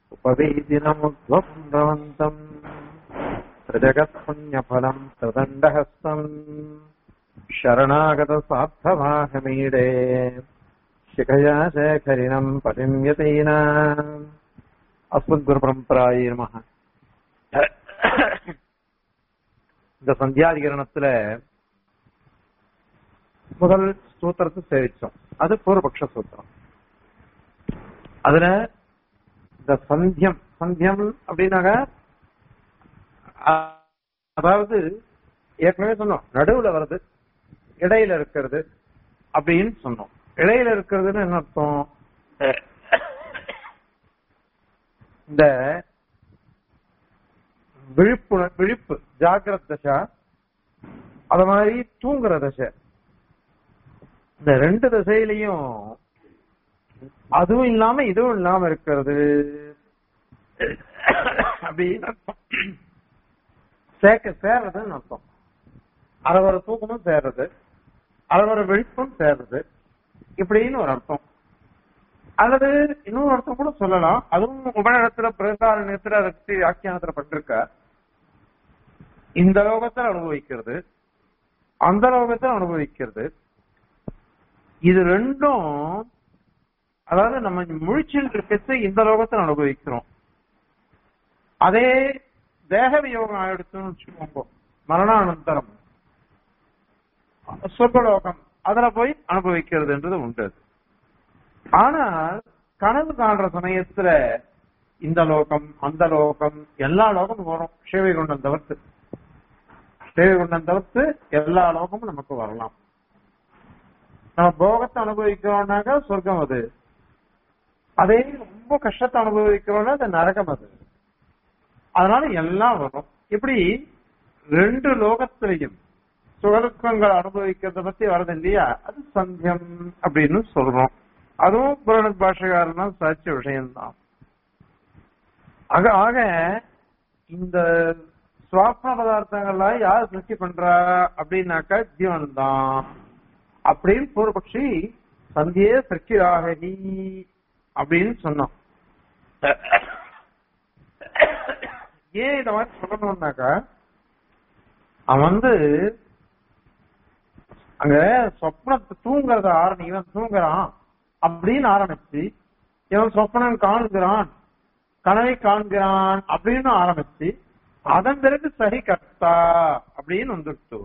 उपवीतिनमुद्वपुण्ड्रवन्तम् प्रजगत्पुण्यफलम् प्रदण्डहस्तम् शरणागतसार्थवाहमीडे शिखया शेखरिणम् पतिम् यतीनाम् அஸ்மத்குருபரம்பராய நமக இந்த சந்தியாதிகரணத்துல முதல் சூத்திரத்தை சேவிச்சோம் அது பூர்வபக்ஷ சூத்திரம் அதுல இந்த சந்தியம் சந்தியம் அப்படின்னாக்க அ- அதாவது ஏற்கனவே சொன்னோம் நடுவுல வருது இடையில இருக்கிறது அப்படின்னு சொன்னோம் இடையில இருக்கிறதுன்னு என்ன அர்த்தம் இந்த விழிப்புண விழிப்பு ஜாகிரத் தசை அத மாதிரி தூங்குற தசை இந்த ரெண்டு திசையிலையும் அதுவும் இல்லாம இதுவும் இல்லாம இருக்கிறது அப்படின்னு அர்த்தம் சேர்க்க சேர்றதுன்னு அர்த்தம் அரைவர தூக்கமும் சேர்றது அரைவர விழிப்பும் சேர்றது இப்படின்னு ஒரு அர்த்தம் அல்லது இன்னொரு அர்த்தம் கூட சொல்லலாம் அதுவும் உபநடத்துல பிரதாரணத்துல அதற்கு வியாக்கியானத்துல பட்டிருக்க இந்த லோகத்தில் அனுபவிக்கிறது அந்த லோகத்தில் அனுபவிக்கிறது இது ரெண்டும் அதாவது நம்ம முழிச்சில் இருக்கிறது இந்த லோகத்தில் அனுபவிக்கிறோம் அதே தேக வியோகம் ஆயிடுச்சுன்னு வச்சுக்கோங்க மரணானந்தரம் சொர்க்கலோகம் அதுல போய் அனுபவிக்கிறதுன்றது உண்டு அது. ஆனால் கனவு காண்ற சமயத்துல இந்த லோகம் அந்த லோகம் எல்லா லோகமும் வரும் சிவகுண்டம் தவிர்த்து சிவகுண்டம் தவிர்த்து எல்லா லோகமும் நமக்கு வரலாம் நம்ம போகத்தை அனுபவிக்கிறோம்னாக்கா சொர்க்கம் அது அதே ரொம்ப கஷ்டத்தை அனுபவிக்கிறோம்னா அது நரகம் அது அதனால எல்லாம் வரும் இப்படி ரெண்டு லோகத்திலையும் சுகதுக்கங்கள் அனுபவிக்கிறத பத்தி வரது இல்லையா அது சந்தியம் அப்படின்னு சொல்றோம் அதுவும் புராண பாஷகாரனா சாட்சிய விஷயம்தான் ஆக ஆக இந்த சுவாசன பதார்த்தங்கள்லாம் யார் சிருஷ்டி பண்றா அப்படின்னாக்கா ஜீவன் தான் அப்படின்னு பூர்வபக்ஷி சந்தியே சிருஷ்டிராகி அப்படின்னு சொன்னான் ஏன் இந்த மாதிரி சொல்லணும்னாக்கா அவன் வந்து அங்க சொப்னத்தை தூங்குறத ஆரம்பி இவன் தூங்குறான் அப்படின்னு ஆரம்பிச்சு இவன் சொப்பனம் காண்கிறான் கனவை காண்கிறான் அப்படின்னு ஆரம்பிச்சு அதன் பிறகு சரி கர்த்தா அப்படின்னு வந்துடுச்சு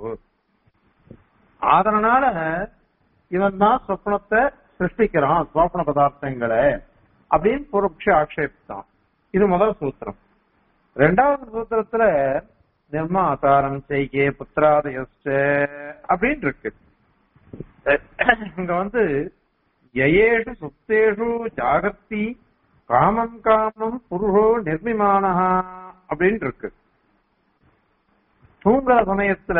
அதனால இவன் தான் சொப்னத்தை சிருஷ்டிக்கிறான் சோப்பன பதார்த்தங்களை அப்படின்னு பூர்வபக்ஷி ஆக்ஷேபித்தான் இது முதல் சூத்திரம் ரெண்டாவது சூத்திரத்துல நிர்மாதாரம் செய்கே புத்திராதயஸ்ட அப்படின்னு இருக்கு இங்க வந்து யயேஷு சுப்தேஷு ஜாகர்த்தி காமம் காமம் புருஷோ நிர்மிமானஹா அப்படின்னு இருக்கு தூங்குற சமயத்துல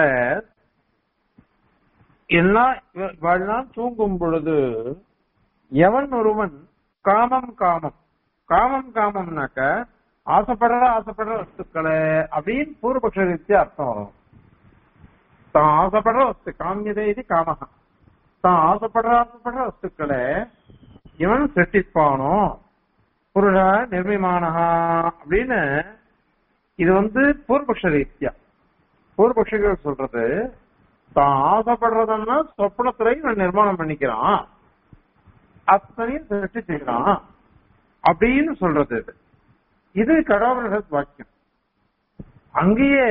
எல்லாம் இவெல்லாம் தூங்கும் பொழுது எவன் ஒருவன் காமம் காமம் காமம் காமம்னாக்க ஆசைப்படுற ஆசைப்படுற வஸ்துக்களை அப்படின்னு பூர்வபக்ஷ ரீதியா அர்த்தம் வரும் தான் ஆசைப்படுற வஸ்து காமியதே இது காமகா தான் ஆசைப்படுற ஆசைப்படுற வஸ்துக்களை இவன் சிருஷ்டிப்பானோ புருஷ நிர்மிமானஹா அப்படின்னு இது வந்து பூர்வபக்ஷ ரீதியா பூர்வபக்ஷர்கள் சொல்றது தான் ஆசைப்படுறதுன்னா சொப்பனத்துல இவன் நிர்மாணம் பண்ணிக்கிறான் அத்தனையும் சிருஷ்டிச்சுக்கிறான் அப்படின்னு சொல்றது இது இது கடவுள் வாக்கியம் அங்கேயே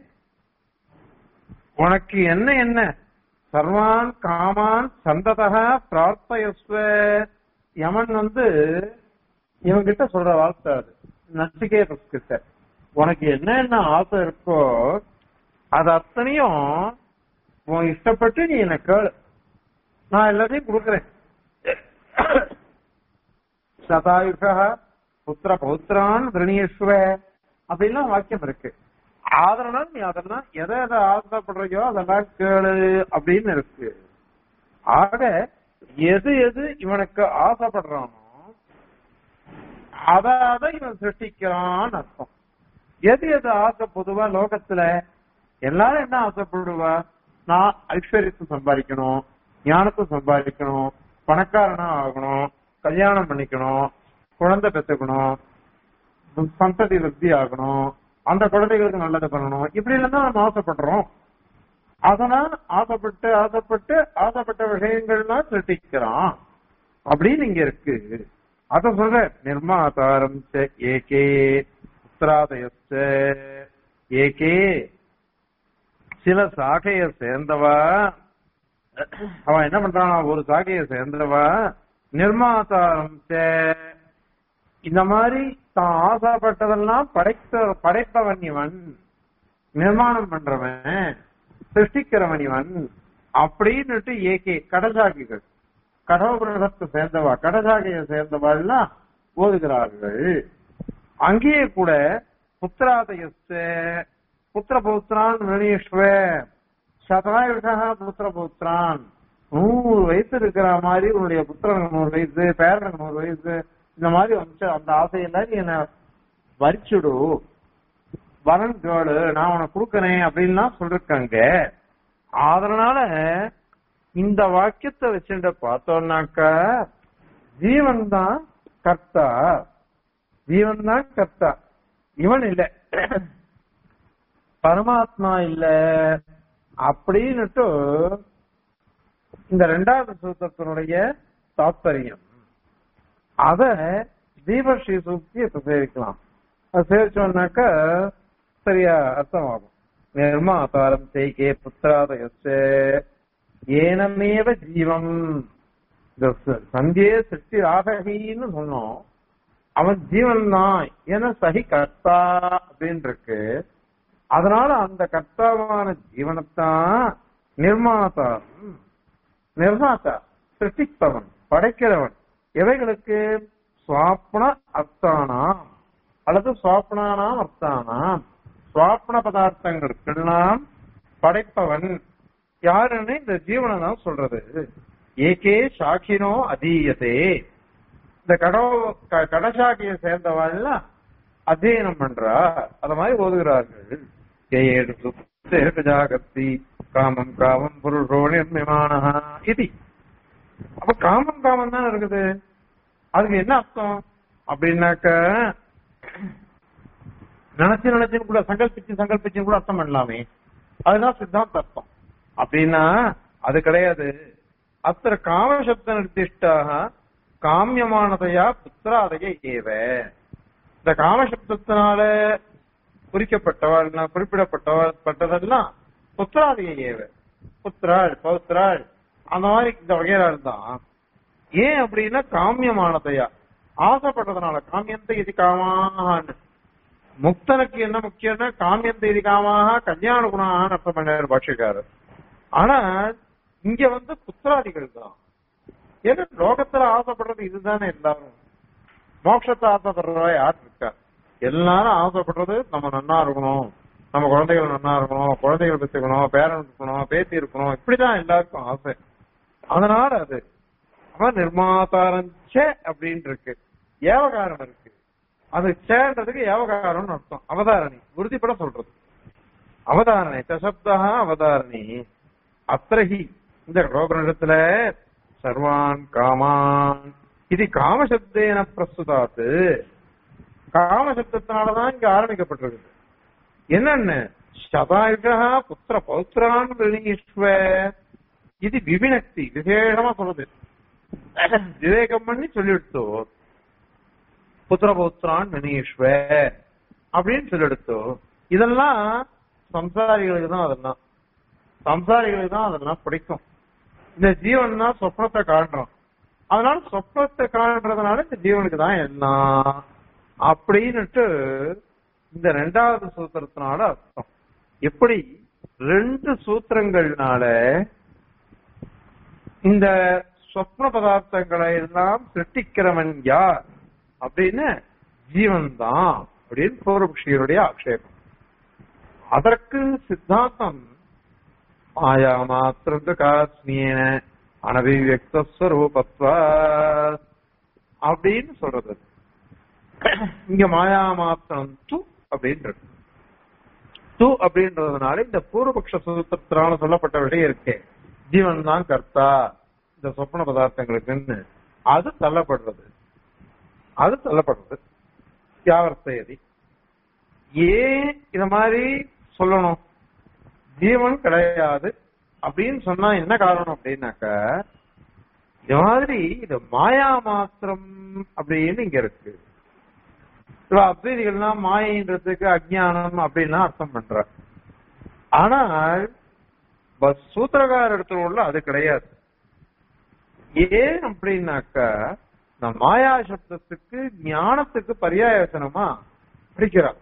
உனக்கு என்ன என்ன சர்வான் காமான் சந்ததக பிரார்த்தயஸ்வ யமன் வந்து இவங்கிட்ட சொல்ற வார்த்தை அது நச்சிகேதஸ் கிட்ட உனக்கு என்ன என்ன ஆசை இருக்கோ அது அத்தனையும் உன் இஷ்டப்பட்டு நீ என்ன கேளு நான் எல்லாத்தையும் கொடுக்குறேன் சதாயுஷா புத்திர பௌத்திரான் விரணீஸ்வ அப்படின்லாம் வாக்கியம் இருக்கு அதனால நீ அதெல்லாம் எதை எதை ஆசைப்படுறியோ அதெல்லாம் கேளு அப்படின்னு இருக்கு ஆக எது எது இவனுக்கு ஆசைப்படுறானோ அத அதை இவன் சிருஷ்டிக்கிறான்னு அர்த்தம் எது எது ஆசை பொதுவா லோகத்துல எல்லாரும் என்ன ஆசைப்படுவா நான் ஐஸ்வர்யத்தை சம்பாதிக்கணும் ஞானத்தை சம்பாதிக்கணும் பணக்காரனா ஆகணும் கல்யாணம் பண்ணிக்கணும் குழந்தை பெற்றுக்கணும் சந்ததி விருத்தி ஆகணும் அந்த குழந்தைகளுக்கு நல்லது பண்ணணும் இப்படி எல்லாம் தான் நம்ம ஆசைப்படுறோம் அதனால் ஆசைப்பட்டு ஆசைப்பட்டு ஆசைப்பட்ட விஷயங்கள்லாம் சிருஷ்டிக்கிறான் அப்படின்னு இங்க இருக்கு அத சொல்ற நிர்மாதாரம் ச ஏகே புத்திராதயச்ச ஏகே சில சாகைய சேர்ந்தவா அவன் என்ன பண்றான் ஒரு சாகைய சேர்ந்தவா நிர்மாதாரம் ச இந்த மாதிரி தான் ஆசைப்பட்டதெல்லாம் படைத்த படைப்பவன் இவன் நிர்மாணம் பண்றவன் சிருஷ்டிக்கிறவன் இவன் அப்படின்னுட்டு ஏகே கடசாகிகள் கடவுபுரத்தை சேர்ந்தவா கடசாகியை சேர்ந்தவா எல்லாம் ஓதுகிறார்கள் அங்கேயே கூட புத்திராதயஸ்த புத்திர பௌத்திரான் விரணீஸ்வ சதாயுஷா புத்திர பௌத்திரான் நூறு வயசு இருக்கிற மாதிரி உன்னுடைய புத்திரனுக்கு நூறு வயசு பேரனுக்கு நூறு வயசு இந்த மாதிரி வந்து அந்த ஆசையெல்லாம் நீ என்ன வரிச்சுடு வரன் கேளு நான் உனக்கு கொடுக்கறேன் அப்படின்லாம் சொல்லிருக்காங்க அதனால இந்த வாக்கியத்தை வச்சுட்டு பார்த்தோம்னாக்கா ஜீவன் தான் கர்த்தா ஜீவன் தான் கர்த்தா இவன் இல்ல பரமாத்மா இல்ல அப்படின்னுட்டு இந்த ரெண்டாவது சூத்திரத்தினுடைய தாத்பரியம் அத தீபஸ்ரீ சூக்தி இப்ப சேவிக்கலாம் அது சேவிச்சோம்னாக்கா சரியா அர்த்தமாகும் நிர்மாதாரம் செய்கே புத்திராதயச்ச ஏனமேவ ஜீவம் இந்த ச- சந்தியே சிருஷ்டி ராககின்னு சொன்னோம் அவன் ஜீவன் தான் ஏன்னா சகி கர்த்தா அப்படின்னு இருக்கு அதனால அந்த கர்த்தாவான ஜீவனத்தான் நிர்மாதாரம் நிர்மாதா சிருஷ்டிப்பவன் படைக்கிறவன் எவைகளுக்கு சுவாப்ன அர்த்தானாம் அல்லது சுவாப்னானாம் அர்த்தானாம் சுவாப்ன பதார்த்தங்களுக்கெல்லாம் படைப்பவன் யாருன்னு இந்த ஜீவனை தான் சொல்றது ஏகே சாக்கினோ அதீயதே இந்த கடோ க- கடசாக்கியை சேர்ந்தவாள்லாம் அத்தியனம் பண்றா அத மாதிரி ஓதுகிறார்கள் ஏழு ஜாகத்தி காமம் காமம் புருஷோ நிர்மிமான இது அப்ப காமம் காமம் தான் இருக்குது அதுக்கு என்ன அர்த்தம் அப்படின்னாக்க நினைச்சு நினைச்சு கூட சங்கல்பிச்சு சங்கல்பிச்சு கூட அர்த்தம் பண்ணலாமே அதுதான் சித்தாந்த அர்த்தம் அப்படின்னா அது கிடையாது அத்திர காமசப்த நிர்திஷ்டாக காமியமானதையா புத்திராதய ஏவ இந்த காமசப்தத்தினால குறிக்கப்பட்டவள் குறிப்பிடப்பட்டவள் பட்டதெல்லாம் புத்திராதிக ஏவ புத்திராள் பௌத்திராள் அந்த மாதிரி இந்த வகையிலாள் தான் ஏன் அப்படின்னா காமியமானதையா ஆசைப்பட்டதுனால காமியந்த இது காமான்னு முக்தனுக்கு என்ன முக்கியம்னா காமியந்த இது காமாக கல்யாண குணான்னு அர்த்தம் பண்ணாரு பாஷ்யக்காரர் ஆனா இங்க வந்து புத்திராதிகள் தான் ஏன்னா லோகத்துல ஆசைப்படுறது இதுதானே எல்லாரும் மோட்சத்தை ஆசைப்படுறவா யார் இருக்கா எல்லாரும் ஆசைப்படுறது நம்ம நன்னா இருக்கணும் நம்ம குழந்தைகள் நன்னா இருக்கணும் குழந்தைகள் பெற்றுக்கணும் பேரன் இருக்கணும் பேத்தி இருக்கணும் இப்படிதான் எல்லாருக்கும் ஆசை அதனால அது அவன் நிர்மாதாரஞ்ச அப்படின்னு இருக்கு ஏவகாரம் இருக்கு அது சேன்றதுக்கு ஏவகாரம்னு அர்த்தம் அவதாரணி உறுதிப்பட சொல்றது அவதாரணை தசப்தா அவதாரணி அத்திரஹி இந்த ரோபனிடத்துல சர்வான் காமான் இது காமசப்தேன பிரசுதாத்து காமசப்தத்தினாலதான் இங்க ஆரம்பிக்கப்பட்டிருக்கு என்னன்னு சதாயுகா புத்திர பௌத்திரான் விரணீஸ்வ இது விவினக்தி விசேஷமா சொல்றது விவேகம் பண்ணி சொல்லிவிட்டு புத்திர பௌத்திரான் வினீஸ்வ அப்படின்னு சொல்லிடுத்து இதெல்லாம் சம்சாரிகளுக்கு தான் அதெல்லாம் சம்சாரிகளுக்கு தான் அதெல்லாம் பிடிக்கும் இந்த ஜீவன் தான் சொப்னத்தை காண்றோம் அதனால சொப்னத்தை காண்றதுனால இந்த ஜீவனுக்கு தான் எல்லாம் அப்படின்னுட்டு இந்த ரெண்டாவது சூத்திரத்தினால அர்த்தம் எப்படி ரெண்டு சூத்திரங்கள்னால இந்த சொப்ன பதார்த்தங்களை எல்லாம் சிருஷ்டிக்கிறவன் யார் அப்படின்னு ஜீவன் தான் அப்படின்னு பூர்வபக்ஷியருடைய ஆக்ஷேபம் அதற்கு சித்தாந்தம் மாயா மாத்திரம் காஸ்மியன அனபிவியக்த ஸ்வரூபத்வா அப்படின்னு சொல்றது இங்க மாயா மாத்திரம் து அப்படின்றது து அப்படின்றதுனால இந்த பூர்வபக்ஷ சூத்திரத்தினால சொல்லப்பட்ட விஷயம் இருக்கே ஜீவன் தான் கர்த்தா இந்த சொப்பன பதார்த்தங்களுக்குன்னு அது தள்ளப்படுறது அது தள்ளப்படுறது வியாவர்த்தையதி ஏன் இத மாதிரி சொல்லணும் ஜீவன் கிடையாது அப்படின்னு சொன்னா என்ன காரணம் அப்படின்னாக்க இது மாதிரி இது மாயா மாத்திரம் அப்படின்னு இங்க இருக்கு இப்ப அத்வைதிகள்லாம் மாயன்றதுக்கு அஜ்ஞானம் அப்படின்லாம் அர்த்தம் பண்ற ஆனால் பஸ் சூத்திரகார இடத்துல உள்ள அது கிடையாது ஏன் அப்படின்னாக்கா இந்த மாயா சப்தத்துக்கு ஞானத்துக்கு பரியாயசனமா பிடிக்கிறான்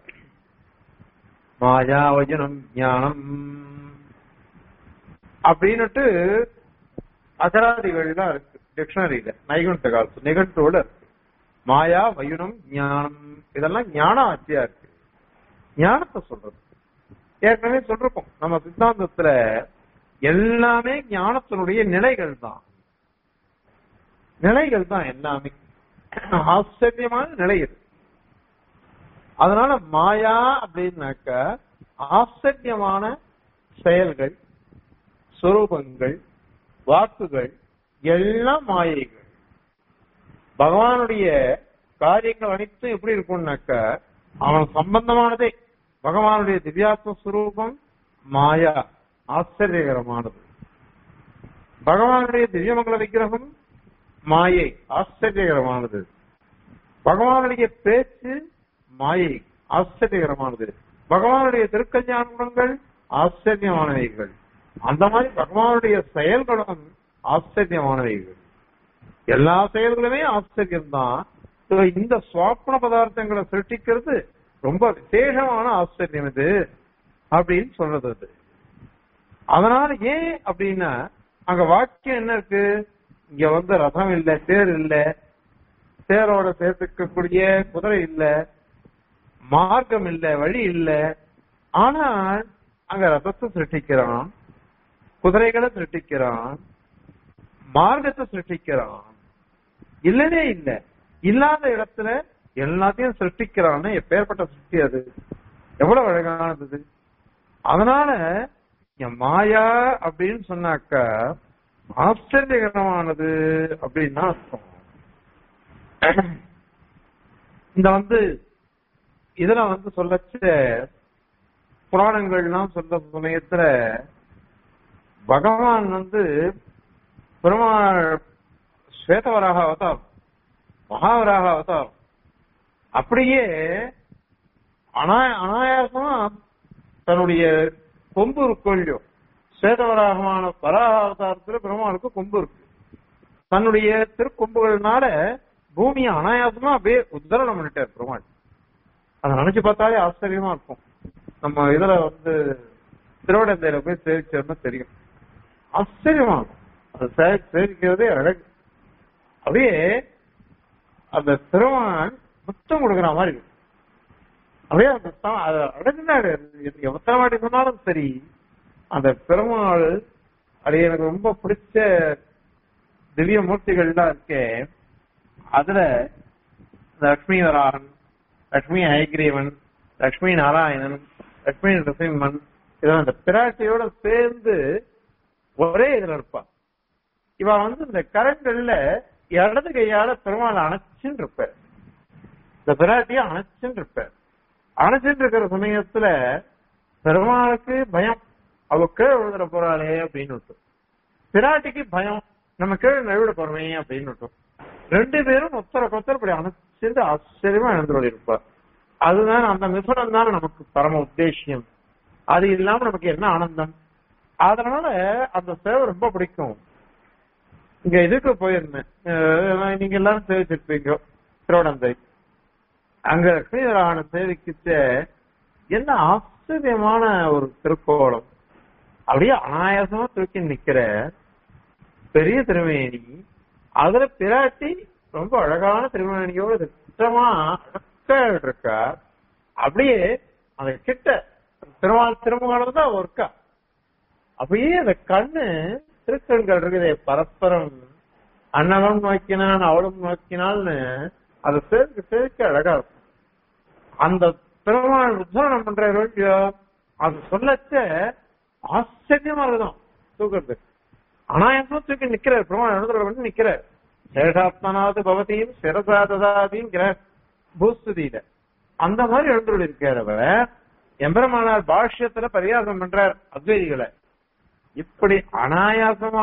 மாயா வஜனம் ஞானம் அப்படின்னுட்டு அகராதிகள்லாம் இருக்கு டிக்ஷனரியில நைகுண்ட காலத்து நிகழ்த்தோட இருக்கு மாயா வயுனம் ஞானம் இதெல்லாம் ஞான ஆட்சியா இருக்கு ஞானத்தை சொல்றது ஏற்கனவே சொல்லிருக்கோம் நம்ம சித்தாந்தத்துல எல்லாமே ஞானத்தினுடைய நிலைகள் தான் நிலைகள் தான் எல்லாமே ஆச்சரியமான நிலை இது அதனால மாயா அப்படின்னாக்க ஆச்சரியமான செயல்கள் சுரூபங்கள் வாக்குகள் எல்லாம் மாயைகள் பகவானுடைய காரியங்கள் அனைத்தும் எப்படி இருக்கும்னாக்க அவன் சம்பந்தமானதே பகவானுடைய திவ்யாத்ம சுரூபம் மாயா ஆச்சரியகரமானது பகவானுடைய திவ்யமங்கல விக்கிரகம் மாயை ஆச்சரியகரமானது பகவானுடைய பேச்சு மாயை ஆச்சரியகரமானது பகவானுடைய திருக்கல்யாண குணங்கள் ஆச்சரியமானவைகள் அந்த மாதிரி பகவானுடைய செயல்களும் ஆச்சரியமானவைகள் எல்லா செயல்களுமே ஆச்சரியம்தான் இந்த சுவாப்ன பதார்த்தங்களை சிருஷ்டிக்கிறது ரொம்ப விசேஷமான ஆச்சரியம் இது அப்படின்னு சொல்றது அது அதனால ஏன் அப்படின்னா அங்க வாக்கியம் என்ன இருக்கு இங்க வந்து ரதம் இல்ல தேர் இல்ல தேரோட சேர்த்துக்கக்கூடிய குதிரை இல்ல மார்க்கம் இல்ல வழி இல்ல ஆனால் அங்க ரதத்தை சிருஷ்டிக்கிறான் குதிரைகளை சிருஷ்டிக்கிறான் மார்க்கத்தை சிருஷ்டிக்கிறான் இல்லவே இல்ல இல்லாத இடத்துல எல்லாத்தையும் சிருஷ்டிக்கிறான்னு எப்பேற்பட்ட சிருஷ்டி அது எவ்வளவு அழகானது அதனால மாயா அப்படின்னு சொன்னாக்கா ஆச்சரியகரமானது அப்படின்னா அர்த்தம் இந்த வந்து இதுல வந்து சொல்லச்ச புராணங்கள்லாம் சொல்ற சமயத்துல பகவான் வந்து பெருமாள் ஸ்வேதவராக அவதாரம் மகாவராக அவதாரம் அப்படியே அனா அனாயாசமா தன்னுடைய கொம்பு இருக்கும் இல்லையோ சேதவராகமான வராக அவதாரத்துல பெருமாளுக்கு கொம்பு இருக்கு தன்னுடைய திருக்கொம்புகள்னால பூமியை அனாயாசமா அப்படியே உத்தரணம் பண்ணிட்டார் பெருமாள் அதை நினைச்சு பார்த்தாலே ஆச்சரியமா இருக்கும் நம்ம இதுல வந்து திருவடந்தையில போய் சேவிச்சோம்னா தெரியும் ஆச்சரியமா இருக்கும் அதை சே- சேவிக்கிறதே அழகு அப்படியே அந்த திருமான் முத்தம் கொடுக்குற மாதிரி இருக்கும் அப்படியே அந்த தா- அதை அடைஞ்சினாரு எத்தனை வாட்டி சொன்னாலும் சரி அந்த பெருமாள் அது எனக்கு ரொம்ப பிடிச்ச திவ்ய மூர்த்திகள்லாம் இருக்கே அதுல இந்த லட்சுமி வராகன் லட்சுமி ஹயக்ரீவன் லட்சுமி நாராயணன் லட்சுமி நரசிம்மன் இதெல்லாம் இந்த பிராட்டியோட சேர்ந்து ஒரே இதுல இருப்பான் இவன் வந்து இந்த கரண்ட்ல இடது கையால பெருமாள் அணைச்சுன்னு இருப்பார் இந்த பிராட்டிய அணைச்சுன்னு இருப்பார் அணைச்சிட்டு இருக்கிற சமயத்துல பெருமாளுக்கு பயம் அவ கீழே விழுதுற போறாளே அப்படின்னு விட்டு பிராட்டிக்கு பயம் நம்ம கீழே நழுவிட போறோமே அப்படின்னு விட்டோம் ரெண்டு பேரும் ஒத்தர கொத்தர் இப்படி அணைச்சிட்டு ஆச்சரியமா எழுந்துள்ள இருப்பார் அதுதான் அந்த மிசுரம் தான் நமக்கு பரம உத்தேசியம் அது இல்லாம நமக்கு என்ன ஆனந்தம் அதனால அந்த சேவை ரொம்ப பிடிக்கும் இங்க இதுக்கு போயிருந்தேன் அஹ் நீங்க எல்லாரும் சேவிச்சிருப்பீங்க திருவடந்தை அங்க லட்சுமிநாராயண சேவிக்கிச்ச என்ன ஆச்சரியமான ஒரு திருக்கோலம் அப்படியே அனாயாசமா தூக்கி நிக்கிற பெரிய திருமேனி அதுல பிராட்டி ரொம்ப அழகான திருமேனியோட திட்டமா அழகா இருக்கா அப்படியே அந்த கிட்ட திருமால் திருமணம் தான் ஒர்க்கா அப்படியே அந்த கண்ணு திருக்கண்கள் இருக்குதே பரஸ்பரம் அண்ணவன் நோக்கினான் அவளும் நோக்கினால்னு அதை சேர்க்க சேர்க்க அழகா இருக்கும் அந்த பெருமாள் உத்தாரணம் பண்ற இல்லையோ அது சொல்லச்ச ஆச்சரியமா இருக்குதான் தூக்குறது அனாயசமா தூக்கி நிக்கிறார் பெருமாள் எழுதுற வந்து நிக்கிறார் சேஷாத்மனாது பவதியும் சிரசா ததாதிங்கிற பூஸ்துதியில அந்த மாதிரி எழுந்துள்ள இருக்கிறவர் எம்பெருமானார் பாஷ்யத்துல பரியாசம் பண்றார் அத்வைதிகளை இப்படி அனாயாசமா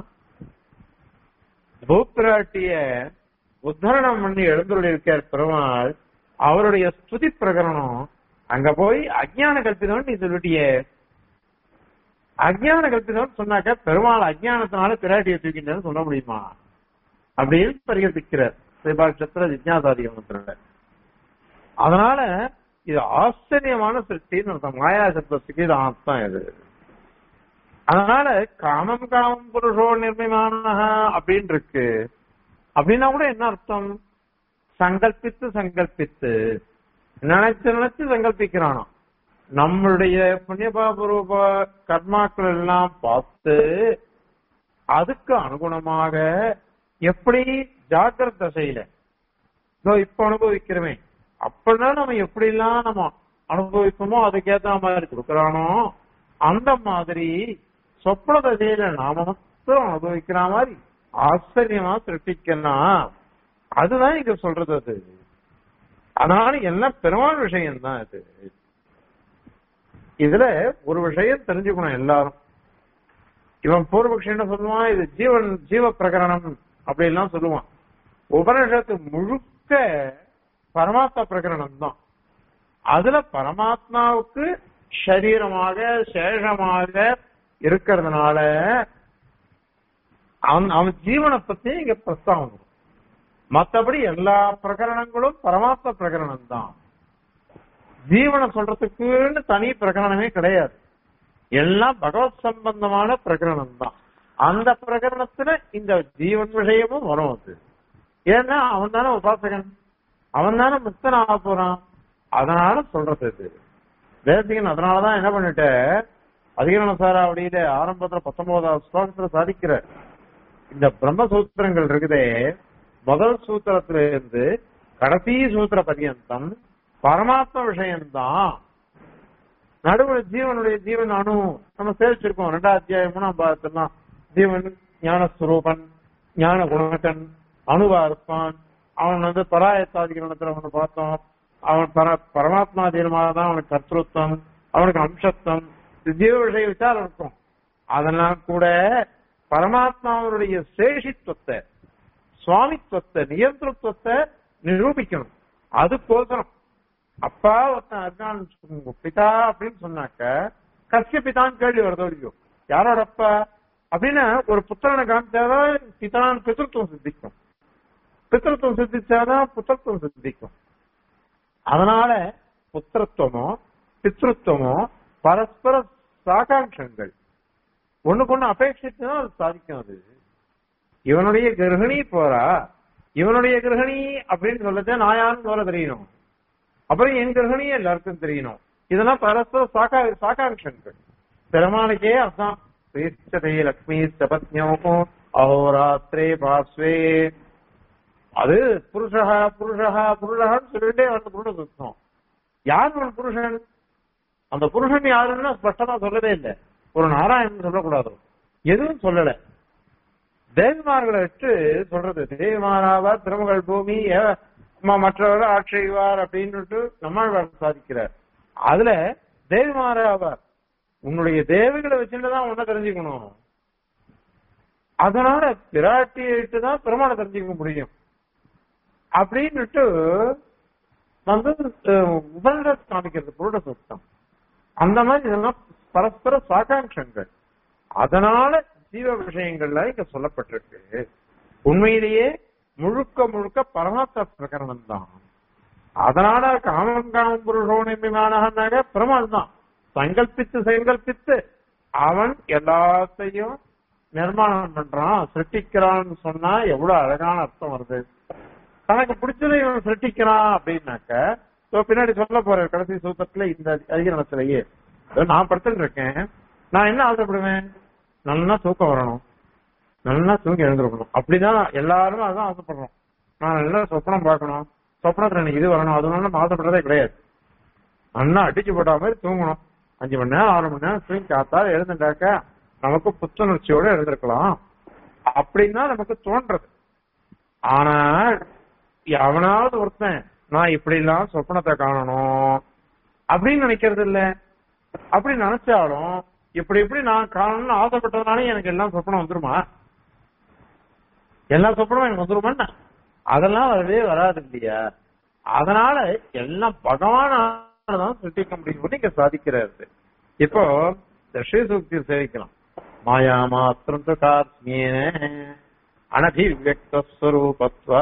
பூப்பிராட்டிய உத்தரணம் பண்ணி எழுந்துள்ள இருக்கார் பெருமாள் அவருடைய ஸ்துதி பிரகரணம் அங்க போய் அஜ்ஞான கல்பிதம் நீ சொல்லிட்டியே அஜ்ஞான கல்பிதம் சொன்னாக்க பெருமாள் அஜ்ஞானத்தினால பிராட்டியை தூக்கின்றன்னு சொல்ல முடியுமா அப்படின்னு பரிகரிக்கிறார் ஸ்ரீபாஷ்யத்துல ஜிஜ்ஞாசாதிகமத்துல அதனால இது ஆச்சரியமான சிருஷ்டின்னு அர்த்தம் மாயா சப்தத்துக்கு இது அர்த்தம் இது அதனால காமம் காமம் புருஷோ நிர்மயமான அப்படின்னு இருக்கு அப்படின்னா கூட என்ன அர்த்தம் சங்கல்பித்து சங்கல்பித்து நினைச்சு நினைச்சு சங்கல்பிக்கிறானோ நம்மளுடைய புண்ணியபாபூர்வ கர்மாக்கள் எல்லாம் பார்த்து அதுக்கு அனுகுணமாக எப்படி ஜாக்கிரத தசையில இதோ இப்ப அனுபவிக்கிறோமே அப்பதான் நம்ம எப்படி எல்லாம் நம்ம அனுபவிப்போமோ அதுக்கேத்த மாதிரி கொடுக்கறானோ அந்த மாதிரி சொப்ன தசையில நாம மட்டும் அனுபவிக்கிற மாதிரி ஆச்சரியமா சிருஷ்டிக்கலாம் அதுதான் இங்க சொல்றது அது அதனால எல்லாம் பெருமாள் விஷயம் தான் இது இதுல ஒரு விஷயம் தெரிஞ்சுக்கணும் எல்லாரும் இவன் பூர்வபக்ஷி என்ன சொல்லுவான் இது ஜீவன் ஜீவ பிரகரணம் அப்படின்லாம் சொல்லுவான் உபனிஷத்து முழுக்க பரமாத்மா பிரகரணம் தான் அதுல பரமாத்மாவுக்கு சரீரமாக சேஷமாக இருக்கிறதுனால அவன் அவன் ஜீவனை பத்தி இங்க பிரஸ்தாவம் மத்தபடி எல்லா பிரகரணங்களும் பரமாத்ம பிரகரணம் தான் ஜீவனை சொல்றதுக்குன்னு தனி பிரகரணமே கிடையாது எல்லாம் பகவத் சம்பந்தமான பிரகரணம் தான் அந்த பிரகரணத்துல இந்த ஜீவன் விஷயமும் வரும் அது ஏன்னா அவன் தானே உபாசகன் அவன் தானே முக்தன் ஆக போறான் அதனால சொல்றது இது தேசிகன் அதனாலதான் என்ன பண்ணிட்ட அதிகரண சாரா அப்படியில ஆரம்பத்துல பத்தொன்பதாவது ஸ்லோகத்துல சாதிக்கிற இந்த பிரம்மசூத்திரங்கள் இருக்குதே முதல் சூத்திரத்துல இருந்து கடைசி சூத்திர பரியந்தம் பரமாத்ம விஷயம்தான் நடுவுல ஜீவனுடைய ஜீவன் அணு நம்ம சேவிச்சிருக்கோம் ரெண்டாம் அத்தியாயம் மூணாம் பாகத்தெல்லாம் ஜீவன் ஞானஸ்வரூபன் ஞான குணகன் அணுவா இருப்பான் அவன் வந்து பராயத்தாதிகரணத்துல ஒண்ணு பார்த்தோம் அவன் பர பரமாத்மாதீனமாக தான் அவனுக்கு கர்த்தத்துவம் அவனுக்கு அம்சத்துவம் இது ஜீவ விஷய விசாரம் இருக்கும் அதெல்லாம் கூட பரமாத்மாவுடைய சேஷித்துவத்தை சுவாமித்துவத்தை நியந்திரத்துவத்தை நிரூபிக்கணும் அதுக்கோசரம் அப்பா ஒருத்தன் அர்ஜான் பிதா அப்படின்னு சொன்னாக்க கசிய பிதான்னு கேள்வி வருதோ இல்லையோ யாரோட அப்பா அப்படின்னு ஒரு புத்திரனை காமிச்சாதான் பிதான் பித்திருத்துவம் சித்திக்கும் பித்திருத்துவம் சித்திச்சாதான் புத்திரத்துவம் சித்திக்கும் அதனால புத்திரத்துவமோ பித்ருத்துவமோ பரஸ்பர சாகாங்ஷங்கள் ஒண்ணுக்கு ஒண்ணு அபேட்சித்து தான் அது சாதிக்கும் அது இவனுடைய கிரகணி போறா இவனுடைய கிரகணி அப்படின்னு சொல்லச்சா நாயான்னு சொல்ல தெரியணும் அப்புறம் என் கிரகணி எல்லாருக்கும் தெரியணும் இதெல்லாம் பரஸ்பர சாக்கா சாகாங்ஷங்கள் பெருமானுக்கே அதான் பிரீச்சதே லக்ஷ்மி சபத்யோகம் அஹோராத்திரே பாஸ்வே அது புருஷா புருஷா புருஷான்னு சொல்லிட்டே அந்த புருஷ சுத்தம் யார் ஒரு புருஷன் அந்த புருஷன் யாருன்னா ஸ்பஷ்டமா சொல்லவே இல்லை ஒரு நாராயணன் சொல்லக்கூடாது எதுவும் சொல்லல தேவிமார்களை வச்சு சொல்றது தேவிமாராவார் திருமகள் பூமி ஏ- ம- மற்றவர்கள் ஆட்சிவார் அப்படின்னுட்டு நம்மாழ்வார் சாதிக்கிறார் அதுல தேவிமாராவார் உன்னுடைய தேவிகளை வச்சுட்டுதான் உன்ன தெரிஞ்சுக்கணும் அதனால பிராட்டியிட்டு தான் பெருமாளை தெரிஞ்சுக்க முடியும் அப்படின்னுட்டு வந்து அஹ், உபனிஷத் காமிக்கிறது புருட சுத்தம் அந்த மாதிரி இதெல்லாம் பரஸ்பர சாகாங்ஷங்கள் அதனால ஜீவ விஷயங்கள்ல இங்க சொல்லப்பட்டிருக்கு உண்மையிலேயே முழுக்க முழுக்க பரமாத்ம பிரகரணம் தான் அதனால காமம் காமம் புருஷோனிமானாக பெருமாள் தான் சங்கல்பித்து சங்கல்பித்து அவன் எல்லாத்தையும் நிர்மாணம் பண்றான் சிருஷ்டிக்கிறான்னு சொன்னா எவ்வளவு அழகான அர்த்தம் வருது தனக்கு பிடிச்சதை இவன் சிருஷ்டிக்கிறான் அப்படின்னாக்க இதோ பின்னாடி சொல்ல போற கடைசி சூத்திரத்துல இந்த அதிகரணத்திலேயே இதோ நான் படுத்துட்டு இருக்கேன் நான் என்ன ஆசைப்படுவேன் நல்லா தூக்கம் வரணும் நல்லா தூங்கி எழுந்திருக்கணும் அப்படிதான் எல்லாருமே அதான் ஆசைப்படுறோம் நான் நல்லா சொப்பனம் பார்க்கணும் சொப்பனத்துல எனக்கு இது வரணும் அது வரணும் ஆசைப்படுறதே கிடையாது நல்லா அடிச்சு போட்ட மாதிரி தூங்கணும் அஞ்சு மணி நேரம் ஆறு மணி நேரம் தூங்கி காத்தால எழுந்துட்டாக்க நமக்கு புத்துணர்ச்சியோட எழுந்திருக்கலாம் அப்படின்னா நமக்கு தோன்றது ஆனா எவனாவது ஒருத்தன் நான் இப்படி எல்லாம் சொப்பனத்தை காணணும் அப்படின்னு நினைக்கிறது இல்ல அப்படி நினைச்சாலும் இப்படி இப்படி நான் காணணும்னு ஆசைப்பட்டதுனால எனக்கு எல்லாம் சொப்பனம் வந்துருமா எல்லா சொப்பனமும் எனக்கு வந்துருமா அதெல்லாம் வரவே வராது இல்லையா அதனால எல்லாம் பகவானாலதான் சிருஷ்டிக்க முடியும்னு இங்க சாதிக்கிறாரு இப்போ தர்ஷி சூக்தி சேவிக்கலாம் மாயா மாத்திரம் காத்மியேன அனபிவியக்தஸ்வரூபத்வ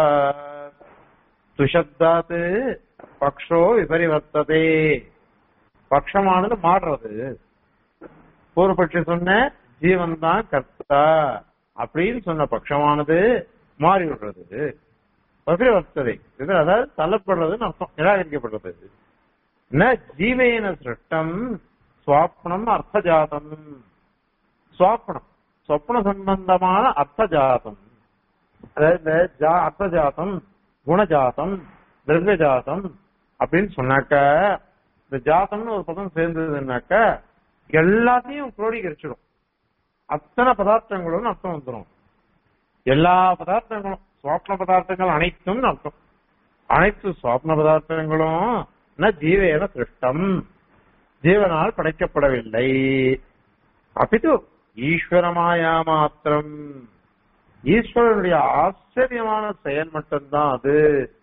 துஷப்தாத் பக்ஷோ விபரிவர்த்ததே பக்ஷமானது மாறுறது பூர்வபட்சி சொன்ன ஜீவன் தான் கர்த்தா அப்படின்னு சொன்ன பட்சமானது மாறி விடுறது பகிர்வர்த்ததை இது அதாவது தள்ளப்படுறதுன்னு அர்த்தம் நிராகரிக்கப்படுறது ந ஜீவேன சிருஷ்டம் சுவாப்னம் அர்த்தஜாதம் சுவாப்னம் சொப்ன சம்பந்தமான அர்த்தஜாதம் அதாவது இந்த ஜா- அர்த்தஜாதம் குணஜாதம் திரவியஜாதம் அப்படின்னு சொன்னாக்க இந்த ஜாதம்னு ஒரு பதம் சேர்ந்ததுன்னாக்க எல்லாத்தையும் குரோடீகரிச்சிடும் அத்தனை பதார்த்தங்களும் அர்த்தம் வந்துடும் எல்லா பதார்த்தங்களும் சுவாப்ன பதார்த்தங்கள் அனைத்தும் அர்த்தம் அனைத்து சுவாப்ன பதார்த்தங்களும் ந ஜீவேன சிருஷ்டம் ஜீவனால் படைக்கப்படவில்லை அப்பிது ஈஸ்வரமாயா மாத்திரம் ஈஸ்வரனுடைய ஆச்சரியமான செயல் மட்டும்தான் அது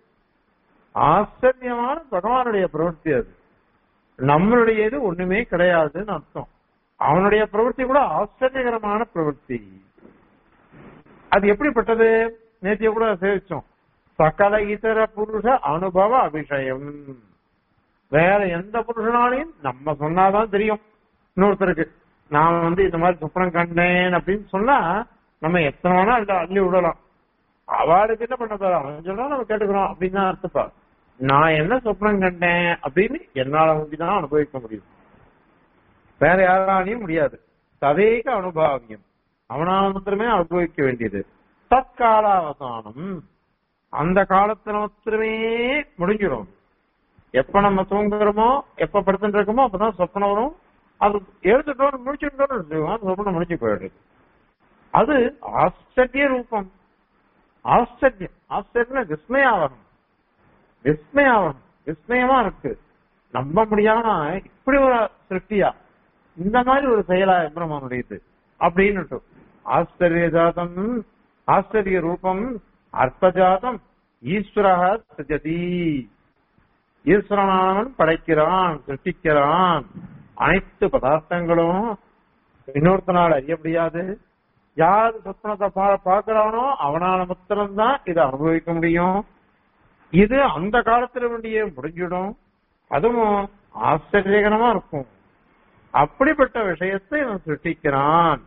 ஆச்சரியமான பகவானுடைய பிரவൃத்தி அது நம்மளுடைய இது ஒண்ணுமே கிடையாதுன்னு அர்த்தம் அவனுடைய பிரவൃத்தி கூட ஆச்சரியகரமான பிரவൃத்தி அது எப்படிப்பட்டது நேத்திய கூட சேவிச்சோம் சகல இதர புருஷ அனுபவ அபிஷயம் வேற எந்த புருஷனாலையும் நம்ம சொன்னாதான் தெரியும் இன்னொருத்தருக்கு நான் வந்து இந்த மாதிரி சொப்பனம் கண்டேன் அப்படின்னு சொன்னா நம்ம எத்தனை வேணா அள்ளி அள்ளி விடலாம் அவளுக்கு என்ன பண்ண போறோம் அவன் சொல்றா நம்ம கேட்டுக்கிறோம் அப்படின்னு தான் அர்த்தப்பா நான் என்ன சொப்பனம் கண்டேன் அப்படின்னு என்னால தான் அனுபவிக்க முடியும் வேற யாராலையும் முடியாது ததேக அனுபவியம் அவனால் மாத்திரமே அனுபவிக்க வேண்டியது தற்காலாவதானம் அந்த காலத்துல மாத்திரமே முடிஞ்சிடும் எப்ப நம்ம தூங்குறோமோ எப்ப படுத்துட்டு இருக்கோமோ அப்பதான் சொப்பனம் வரும் அது எழுந்துட்டோம் முடிச்சுட்டோம் சொப்பனம் முடிஞ்சு போயிடுது அது ஆச்சரிய ரூபம் ஆச்சரியம் ஆச்சரியம் விஸ்மயாவகம் விஸ்மயாவகம் விஸ்மயமா இருக்கு நம்ப முடியாம இப்படி ஒரு சிருஷ்டியா இந்த மாதிரி ஒரு செயலா பிரம்மனுடையது அப்படின்னு ஆச்சரிய ஜாதம் ஆச்சரிய ரூபம் அர்த்தஜாதம் ஈஸ்வரக சிஜதி ஈஸ்வரனானவன் படைக்கிறான் சிருஷ்டிக்கிறான் அனைத்து பதார்த்தங்களும் இன்னொருத்தனால் அறிய முடியாது யார் சொப்பனத்தை பா- பார்க்கறானோ அவனால மாத்திரம்தான் இதை அனுபவிக்க முடியும் இது அந்த காலத்துல வேண்டிய முடிஞ்சிடும் அதுவும் ஆச்சரியகரமா இருக்கும் அப்படிப்பட்ட விஷயத்தை இவன் சிருஷ்டிக்கிறான்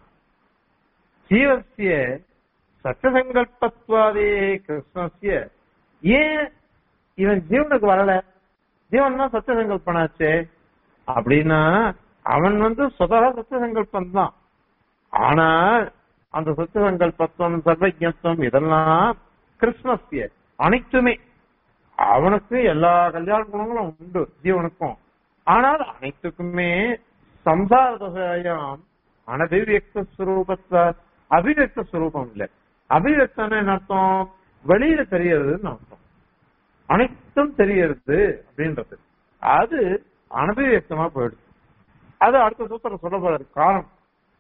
ஜீவசிய சச்சசங்கல்பத்வாதே கிருஷ்ணசிய ஏன் இவன் ஜீவனுக்கு வரல ஜீவன் தான் சத்தியசங்கல்பனாச்சே அப்படின்னா அவன் வந்து சுதா சத்தியசங்கல்பம் தான் ஆனால் அந்த சத்தியசங்கல்பத்துவம் சர்வஜத்துவம் இதெல்லாம் கிருஷ்ணஸ்ய அனைத்துமே அவனுக்கு எல்லா கல்யாண குணங்களும் உண்டு ஜீவனுக்கும் ஆனால் அனைத்துக்குமே சம்சார தசையாம் அனபிவியக்த ஸ்வரூபத்வ அபிவியக்த ஸ்வரூபம் இல்ல அபிவியக்தம் என்ன அர்த்தம் வெளியில தெரியறதுன்னு அர்த்தம் அனைத்தும் தெரியறது அப்படின்றது அது அனபிவியக்தமா போயிடுது அது அடுத்த சூத்திரம் சொல்ல போறது காரணம்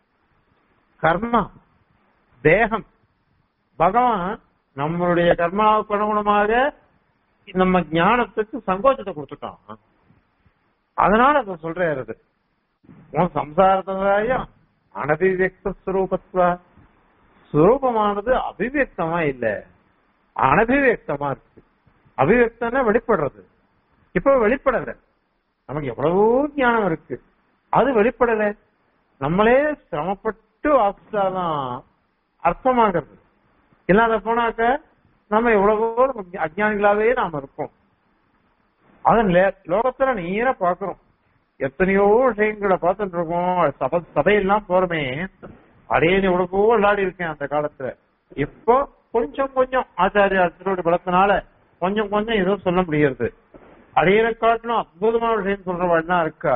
கர்மா தேகம் பகவான் நம்மளுடைய கர்மாவுக்கு அனுகுணமாக நம்ம ஞானத்துக்கு சங்கோச்சத்தை கொடுத்துட்டான் அதனால அதை சொல்றாரு அது உன் சம்சாரத்தாய அனபிவியக்த ஸ்வரூபத்வ ஸ்வரூபமானது அபிவியக்தமா இல்ல அனபிவியக்தமா இருக்கு அபிவியக்தம்னா வெளிப்படுறது இப்ப வெளிப்படல நமக்கு எவ்வளவோ ஞானம் இருக்கு அது வெளிப்படல நம்மளே சிரமப்பட்டு வாசிச்சாதான் அர்த்தமாகிறது இல்லாத போனாக்க நம்ம எவ்வளவோ அஜானிகளாவே நாம இருக்கோம் அதன் லே- லோகத்துல நேரா பாக்குறோம் எத்தனையோ விஷயங்களை பார்த்துட்டு இருக்கோம் சபை சபையெல்லாம் போறமே அடையே எவ்வளவோ விளையாடி இருக்கேன் அந்த காலத்துல இப்போ கொஞ்சம் கொஞ்சம் ஆச்சாரியா திருவடி பலத்தினால கொஞ்சம் கொஞ்சம் ஏதோ சொல்ல முடியாது அடையிற காட்டிலும் அற்புதமான விஷயம் சொல்றவாள் தான் இருக்கா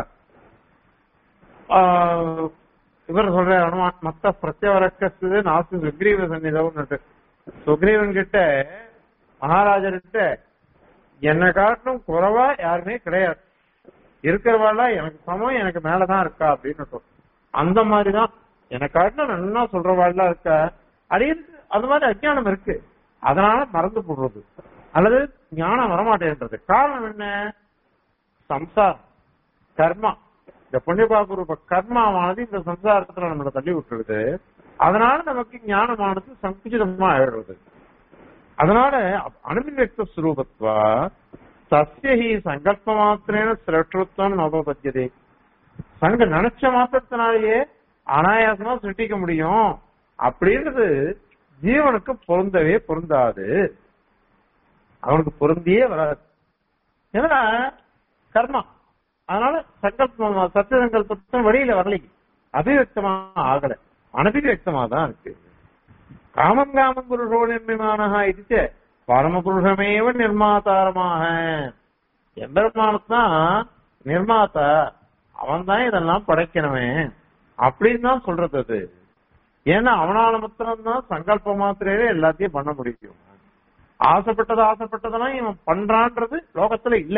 ஆஹ் இவர் சொல்ற அனுமான் மத்த பிரத்யவரக்கத்து நாசு சுக்ரீவ சன்னிதம்னு சுக்ரீவன் கிட்ட மகாராஜர்கிட்ட என்னை காட்டிலும் குறைவா யாருமே கிடையாது இருக்கிறவாளா எனக்கு சமம் எனக்கு மேலதான் இருக்கா அப்படின்னு இருக்கும். அந்த மாதிரிதான் என்னை காட்டிலும் நல்லா சொல்றவாள்லாம் இருக்கா அது இருக்கு அது மாதிரி அஜ்ஞானம் இருக்கு அதனால மறந்து போடுறது அல்லது ஞானம் வரமாட்டேன்றது காரணம் என்ன சம்சாரம் கர்மா இந்த புண்ணியபாபூர்வ கர்மாவானது இந்த சம்சாரத்துல நம்மளை தள்ளி விட்டுருது அதனால நமக்கு ஞானமானது சங்குச்சிதமா ஆயிடுறது அதனால அனுபிவியக்த ஸ்வரூபத்வா சசியஹி சங்கல்ப மாத்திரேன சிரஷ்டத்துவம் நவபத்தியதே சங்க நினைச்ச மாத்திரத்தினாலேயே அனாயாசமா சிருஷ்டிக்க முடியும் அப்படின்றது ஜீவனுக்கு பொருந்தவே பொருந்தாது அவனுக்கு பொருந்தியே வராது ஏன்னா கர்மா அதனால சங்கல்பம் சத்திய சங்கல்பத்தின் வெளியில வரலை அபிவியக்தமா ஆகல அனபிவியக்தமா தான் இருக்கு காமம் காமம் புருஷோ நிர்மிமானஹா இது பரமபுருஷமேவ நிர்மாதாரமாக எம்பெருமானத்தான் நிர்மாதா அவன் தான் இதெல்லாம் படைக்கணுமே அப்படின்னு தான் சொல்றது அது ஏன்னா அவனால மாத்திரம்தான் சங்கல்ப மாத்திரையில எல்லாத்தையும் பண்ண முடியும் ஆசைப்பட்டது ஆசைப்பட்டதெல்லாம் இவன் பண்றான்றது லோகத்துல இல்ல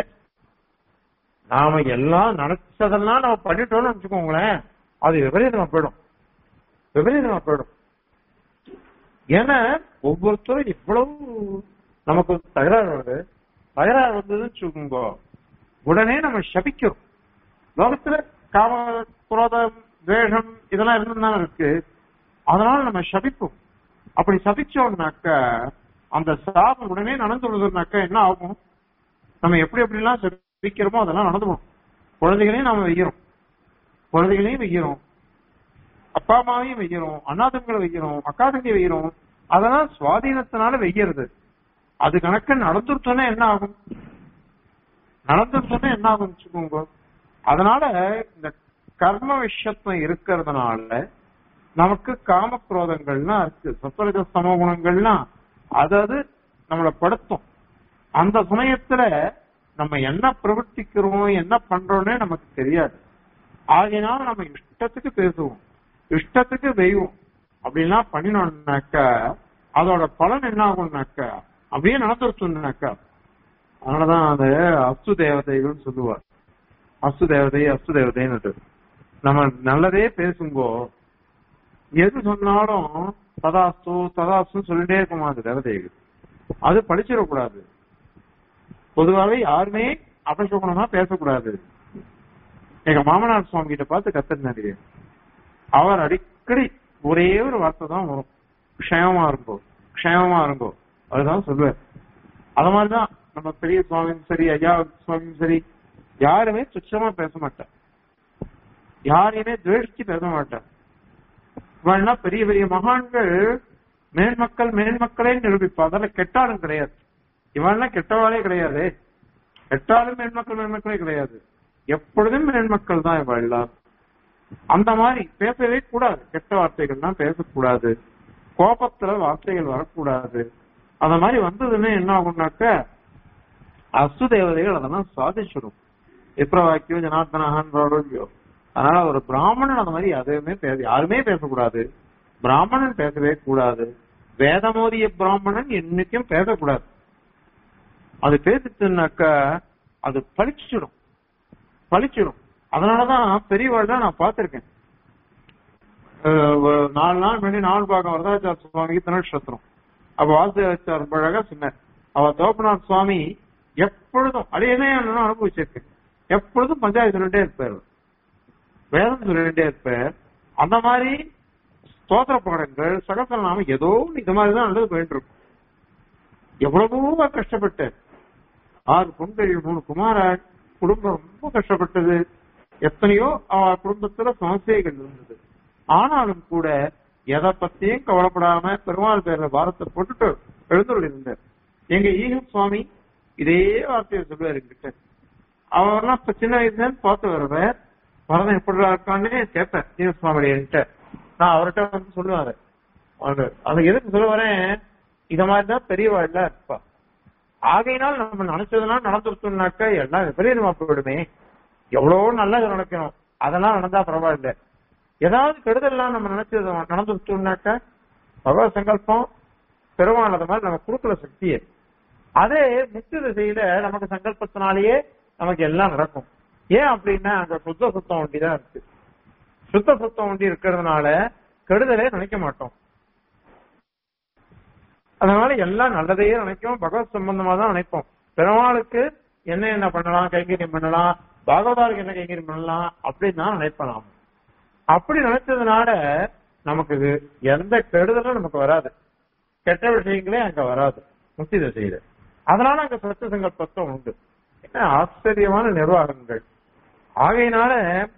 நாம எல்லாம் நினைச்சதெல்லாம் நம்ம பண்ணிட்டோம்னு வச்சுக்கோங்களேன் அது விபரீதமா போயிடும் விபரீதமா போயிடும் ஏன்னா ஒவ்வொருத்தரும் இவ்வளவு நமக்கு தகராறு வருது தகராறு வந்ததுன்னு வச்சுக்கோங்க உடனே நம்ம சபிக்கிறோம் லோகத்துல காம குரோதம் வேஷம் இதெல்லாம் இருந்துதானே இருக்கு அதனால நம்ம சபிப்போம் அப்படி சபிச்சோம்னாக்க அந்த சாபம் உடனே நடந்துள்ளதுனாக்க என்ன ஆகும் நம்ம எப்படி எப்படிலாம் சபிக்கிறோமோ அதெல்லாம் நடந்துடும் குழந்தைகளையும் நாம வைக்கிறோம் குழந்தைகளையும் வைக்கிறோம் அப்பா அம்மாவையும் வைக்கிறோம் அண்ணாதங்களை வைக்கிறோம் அக்கா தங்கி வைக்கிறோம் அதெல்லாம் சுவாதீனத்தினால வைக்கிறது அது கணக்கு நடந்துருத்தோன்னா என்ன ஆகும் நடந்துருத்தோன்னா என்ன ஆகும் வச்சுக்கோங்க அதனால இந்த கர்ம விஷயத்துவம் இருக்கிறதுனால நமக்கு காம குரோதங்கள்லாம் இருக்கு சத்வரஜ சம குணங்கள்லாம் அதாவது நம்மளை படுத்தும் அந்த சமயத்துல நம்ம என்ன பிரவர்த்திக்கிறோம் என்ன பண்றோம்னே நமக்கு தெரியாது ஆகையினால நம்ம இஷ்டத்துக்கு பேசுவோம் இஷ்டத்துக்கு வெய்வோம் அப்படின்லாம் பண்ணினோம்னாக்கா அதோட பலன் என்ன ஆகும்னாக்கா அப்படியே நடந்துருச்சுனாக்கா அதனாலதான் அந்த அஸ்து தேவதைகள் சொல்லுவார் அஸ்து தேவதை அஸ்து தேவதைன்னு நம்ம நல்லதே பேசுங்கோ எது சொன்னாலும் ததாஸ்து ததாஸ்து சொல்லிட்டே இருக்குமா அந்த தேவதைகள் அது படிச்சிடக்கூடாது பொதுவாகவே யாருமே அபசகுணமா பேசக்கூடாது எங்க மாமனார் சுவாமி கிட்ட பார்த்து கத்துனாரு அவர் அடிக்கடி ஒரே ஒரு வார்த்தை தான் வரும் க்ஷேமமா இருங்கோ க்ஷேமமா இருங்கோ அதுதான் சொல்லுவார் அது மாதிரிதான் நம்ம பெரிய சுவாமியும் சரி ஐயா சுவாமியும் சரி யாருமே துச்சமா பேச மாட்டார் யாரையுமே துவேஷிச்சு பேச மாட்டார் இவன்னா பெரிய பெரிய மகான்கள் மேன்மக்கள் மேன்மக்களே நிரூபிப்பா அதெல்லாம் கெட்டாலும் கிடையாது இவன்லாம் கெட்டவாளே கிடையாது கெட்டாலும் மேன்மக்கள் மேன்மக்களே கிடையாது எப்பொழுதும் மேன்மக்கள் தான் இவள் எல்லாரும் அந்த மாதிரி பேசவே கூடாது கெட்ட வார்த்தைகள்லாம் பேசக்கூடாது கோபத்துல வார்த்தைகள் வரக்கூடாது அந்த மாதிரி வந்ததுன்னு என்ன ஆகும்னாக்க அசு தேவதைகள் அதெல்லாம் சாதிச்சிடும் விப்ரவாக்கியம் ஜனார்த்தனகான் அதனால ஒரு பிராமணன் அந்த மாதிரி எதுவுமே பேச யாருமே பேசக்கூடாது பிராமணன் பேசவே கூடாது வேதமோதிய பிராமணன் என்னைக்கும் பேசக்கூடாது அது பேசிச்சுனாக்கா அது பழிச்சிடும் பழிச்சிடும் அதனாலதான் பெரியவாள் தான் நான் பார்த்திருக்கேன் அஹ் ஒரு நாலு நாள் முன்னாடி நாலு பாகம் வரதாச்சார சுவாமிக்கு திருநட்சத்திரம் அப்ப வாசுதேவாச்சார் ரொம்ப அழகா சொன்னார் அவ தோப்பநாத் சுவாமி எப்பொழுதும் அடையனே அனுபவிச்சிருக்கேன் எப்பொழுதும் பஞ்சாயத்து சொல்லிட்டே இருப்பார் வேதம் சொல்லிட்டே இருப்பார் அந்த மாதிரி ஸ்தோத்திர பாடங்கள் சகசரநாம ஏதோ இது மாதிரிதான் நல்லது போயிட்டு இருக்கும் எவ்வளவோ கஷ்டப்பட்டார் ஆறு பொங்கல் மூணு குமாரர் குடும்பம் ரொம்ப கஷ்டப்பட்டது எத்தனையோ அவ குடும்பத்துல சமஸ்தைகள் இருந்தது ஆனாலும் கூட எதை பத்தியும் கவலைப்படாம பெருமாள் பேர்ல பாரத்தை போட்டுட்டு எழுந்துள்ள இருந்தார் எங்க ஈகம் சுவாமி இதே வார்த்தையை சொல்லுவாரு என்கிட்ட அவர்லாம் இப்ப சின்ன வயசுல பார்த்து வருவார் வரதன் எப்படிடா இருக்கான்னு கேட்பேன் ஈக சுவாமி என்கிட்ட நான் அவர்கிட்ட வந்து சொல்லுவாரு அவரு அதை எதுக்கு சொல்ல வரேன் இத மாதிரிதான் பெரியவாழ்ல இருப்பா ஆகையினால் நம்ம நினைச்சதெல்லாம் நடந்துருச்சோம்னாக்க எல்லாம் விபரீதமா போயிடுமே எவ்வளவோ நல்லது நடக்கணும் அதெல்லாம் நடந்தா பரவாயில்ல ஏதாவது கெடுதல்லாம் நம்ம நினைச்சது நடந்துருச்சோம்னாக்க பகவத் சங்கல்பம் பெருமாள் அது மாதிரி நம்ம கொடுக்கல சக்தியை அதே முக்தி திசையில நமக்கு சங்கல்பத்தினாலேயே நமக்கு எல்லாம் நடக்கும் ஏன் அப்படின்னா அங்க சுத்த சுத்தம் ஒண்டி தான் இருக்கு சுத்த சுத்தம் ஒண்டி இருக்கிறதுனால கெடுதலே நினைக்க மாட்டோம் அதனால எல்லாம் நல்லதையே நினைக்கும் பகவத் சம்பந்தமா தான் நினைப்போம் பெருமாளுக்கு என்ன என்ன பண்ணலாம் கைங்கரியம் பண்ணலாம் பாகவதாருக்கு என்ன கைங்கரியம் பண்ணலாம் அப்படின்னு தான் நினைப்பலாம் அப்படி நினைச்சதுனால நமக்கு இது எந்த கெடுதலும் நமக்கு வராது கெட்ட விஷயங்களே அங்க வராது முக்தி திசையில அதனால அங்க சத்திய சங்கல்பத்துவம் உண்டு என்ன ஆச்சரியமான நிர்வாகங்கள் ஆகையினால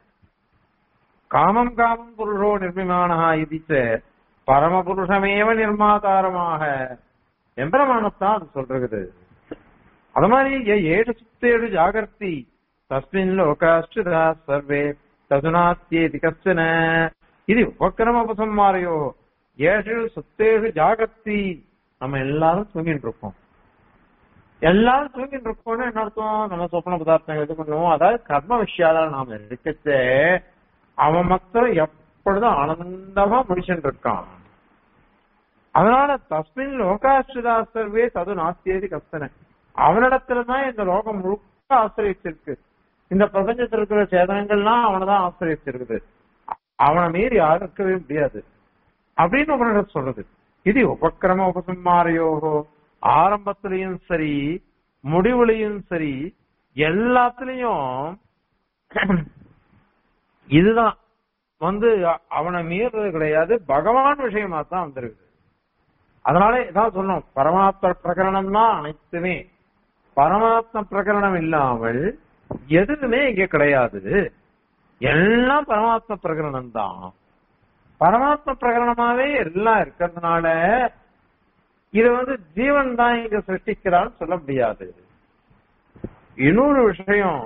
காமம் காமம் புருஷோ நிர்மிமானஹா இதிச்ச பரமபுருஷமேவ நிர்மாதாரமாக எம்பிரமானத்தான் அது சொல்றது அது மாதிரி ஏ- ஏழு சுத்தேழு ஜாகர்த்தி தஸ்மின் லோகாஷ்டிதா சர்வே ததுனாத்தியேதி கஷ்டன இது உபக்கிரம உபசம்மாரையோ ஏழு சுத்தேழு ஜாகர்த்தி நம்ம எல்லாரும் தூங்கிட்டு இருக்கோம் எல்லாரும் தூங்கிட்டு இருக்கோம்னு என்ன அர்த்தம் நம்ம சொப்பன பதார்த்தம் இது பண்ணுவோம் அதாவது கர்ம விஷயால நாம இருக்கச்சே அவன் மாத்திரம் எப்பொழுதும் ஆனந்தமா முடிச்சுட்டு இருக்கான் அதனால தஸ்மின் லோகாஸ்ரிதா சர்வே தது நாஸ்தியேதி கஸ்தன அவனிடத்துலதான் இந்த லோகம் முழுக்க ஆசிரியச்சிருக்கு இந்த பிரபஞ்சத்தில் இருக்கிற சேதனங்கள்லாம் அவனைதான் ஆசிரியச்சிருக்குது அவனை மீறி யாரும் இருக்கவே முடியாது அப்படின்னு உபனிடம் சொல்றது இது உபக்கிரம உபசம்மாரையோகோ ஆரம்பத்திலையும் சரி முடிவுலையும் சரி எல்லாத்துலயும் இதுதான் வந்து அ- அவனை மீறது கிடையாது பகவான் விஷயமா தான் வந்திருக்கு அதனால இதான் சொன்னோம் பரமாத்ம பிரகரணம் தான் அனைத்துமே பரமாத்ம பிரகரணம் இல்லாமல் எதுவுமே இங்க கிடையாது எல்லாம் பரமாத்ம பிரகரணம் தான் பரமாத்ம பிரகரணமாவே எல்லாம் இருக்கிறதுனால இது வந்து ஜீவன் தான் இங்க சிருஷ்டிக்கிறான்னு சொல்ல முடியாது இன்னொரு விஷயம்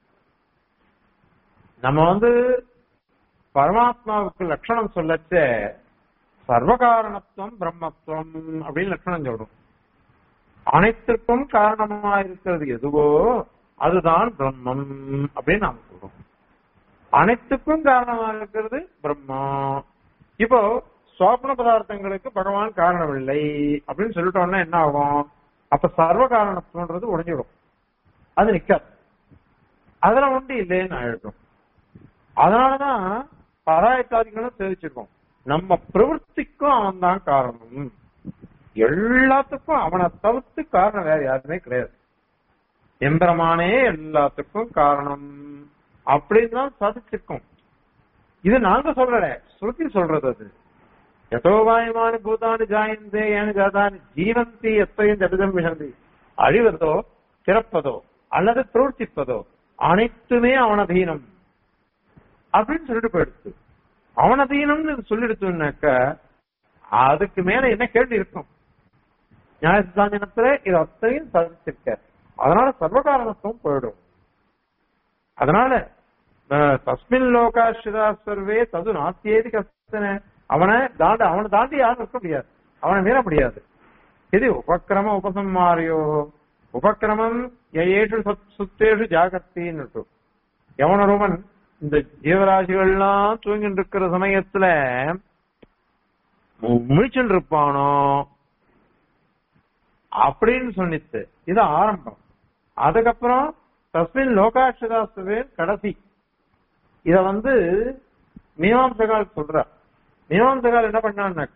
நம்ம வந்து பரமாத்மாவுக்கு லட்சணம் சொல்லச்ச சர்வகாரணத்துவம் பிரம்மத்துவம் அப்படின்னு லட்சணம் சொல்றோம் அனைத்திற்கும் காரணமா இருக்கிறது எதுவோ அதுதான் பிரம்மம் அப்படின்னு நாம சொல்றோம் அனைத்துக்கும் காரணமா இருக்கிறது பிரம்மா இப்போ சோப்பன பதார்த்தங்களுக்கு பகவான் காரணம் இல்லை அப்படின்னு சொல்லிட்டோம்னா என்ன ஆகும் அப்ப சர்வ காரணத்துவன்றது உடைஞ்சிடும் அது நிக்காது அதுல உண்டு இல்லைன்னு ஆயிடும் அதனாலதான் பராயத்தாதிகளும் தெரிவிச்சிருக்கோம் நம்ம பிரவൃத்திக்கும் அவன் தான் காரணம் எல்லாத்துக்கும் அவனை தவிர்த்து காரணம் வேற யாருமே கிடையாது எம்பெருமானே எல்லாத்துக்கும் காரணம் அப்படின்னு தான் சாதிச்சிருக்கோம் இது நாங்க சொல்லல ஸ்ருதி சொல்றது அது யதோவாயமான பூதானி ஜாயந்தே ஏனு ஜாதானி ஜீவந்தி எத்தையும் தடுதம் விசந்தி அழிவதோ பிறப்பதோ அல்லது பிரவர்த்திப்பதோ அனைத்துமே அவனதீனம் அப்படின்னு சொல்லிட்டு போயிடுச்சு அவனதீனம்னு இது சொல்லிடுச்சுனாக்க அதுக்கு மேல என்ன கேள்வி இருக்கும் நியாய சித்தாந்தத்துல இது அத்தனையும் சாதிச்சிருக்க அதனால சர்வகாரணத்துவம் போயிடும் அதனால அஹ், தஸ்மின் லோகாஸ்ரிதா சர்வே தது நாத்தியேதி கஷ்டன அவனை தாண்ட அவனை தாண்டி யாரும் இருக்க முடியாது அவனை மீற முடியாது இது உபக்கிரம உபசம்மாரியோ உபக்கிரமம் ஏழு சுத்தேஷு ஜாகர்த்தின்னு எவனொருவன் இந்த ஜீவராசிகள்லாம் தூங்கிட்டு இருக்கிற சமயத்துல முழிச்சுட்டு இருப்பானோ அப்படின்னு சொன்னித்து இது ஆரம்பம் அதுக்கப்புறம் தஸ்மின் லோகாட்சதாஸ்துவே கடைசி இத வந்து மீமாம்சகால் சொல்ற மீமாம்சகால் என்ன பண்ணான்னாக்க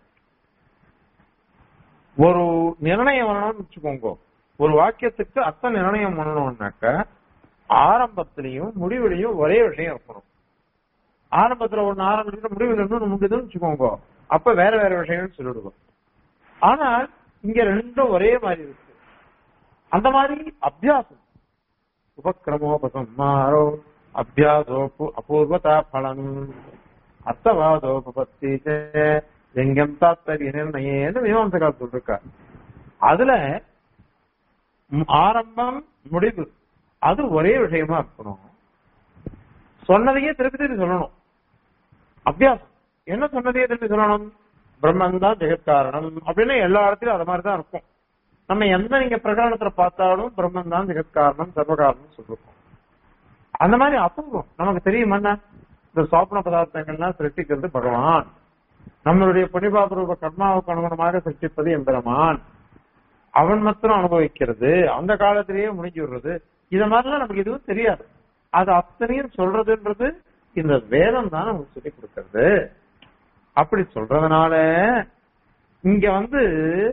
ஒரு நிர்ணயம் பண்ணணும்னு வச்சுக்கோங்க ஒரு வாக்கியத்துக்கு அர்த்த நிர்ணயம் பண்ணணும்னாக்க ஆரம்பத்திலையும் முடிவுலையும் ஒரே விஷயம் இருக்கணும் ஆரம்பத்துல ஒண்ணு ஆரம்பிச்சுட்டு முடிவுல இன்னொன்னு முடியுதுன்னு வச்சுக்கோங்க அப்ப வேற வேற விஷயம்னு சொல்லிடுவோம் ஆனால் இங்க ரெண்டும் ஒரே மாதிரி இருக்கு அந்த மாதிரி அபியாசம் உபக்கிரமோபசம்மாரோ அபியாசோப்பு அபூர்வதா பலம் அர்த்தவாதோபத்தி லிங்கம் தாத்தரிய நிர்ணயன்னு மீமாம்சகால் சொல்லிருக்கார் அதுல ம், ஆரம்பம் முடிவு அது ஒரே விஷயமா இருக்கணும் சொன்னதையே திருப்பி திருப்பி சொல்லணும் அபியாசம் என்ன சொன்னதையே திருப்பி சொல்லணும் பிரம்மன் தான் ஜெகத்காரணம் அப்படின்னு எல்லா இடத்துலயும் அது மாதிரி தான் இருக்கும் நம்ம எந்த நீங்க பிரகரணத்துல பார்த்தாலும் பிரம்மன் தான் ஜெகத்காரணம் சர்வகாரணம் சொல்லிருக்கோம் அந்த மாதிரி அபூர்வம் நமக்கு தெரியுமா என்ன? இந்த சோப்பன பதார்த்தங்கள்லாம் சிருஷ்டிக்கிறது பகவான் நம்மளுடைய புனிபாபூர்வ கர்மாவுக்கு அனுகுணமாக சிருஷ்டிப்பது எம்பெருமான் அவன் மாத்திரம் அனுபவிக்கிறது அந்த காலத்திலேயே முடிஞ்சு விடுறது இத மாதிரிலாம் நமக்கு எதுவும் தெரியாது அது அத்தனையும் சொல்றதுன்றது இந்த வேதம் தான் நமக்கு சொல்லி கொடுக்கறது அப்படி சொல்றதுனால இங்க வந்து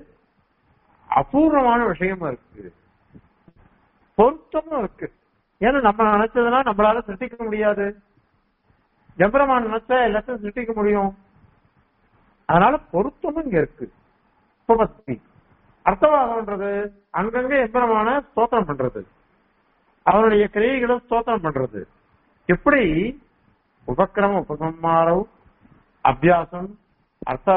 அபூர்வமான விஷயமா இருக்கு பொருத்தமும் இருக்கு ஏன்னா நம்ம நினைச்சதெல்லாம் நம்மளால சிருஷ்டிக்க முடியாது எம்பரமான நினைச்சா எல்லாத்தையும் சிருஷ்டிக்க முடியும் அதனால பொருத்தமும் இங்க இருக்கு உபபத்தி அர்த்தவாதம்ன்றது அங்கங்க எம்பரமான ஸ்தோத்திரம் பண்றது அவருடைய கிரியைகளை ஸ்தோத்திரம் பண்றது எப்படி உபக்கிரம உபசம்மாரம் அபியாசம் அர்த்த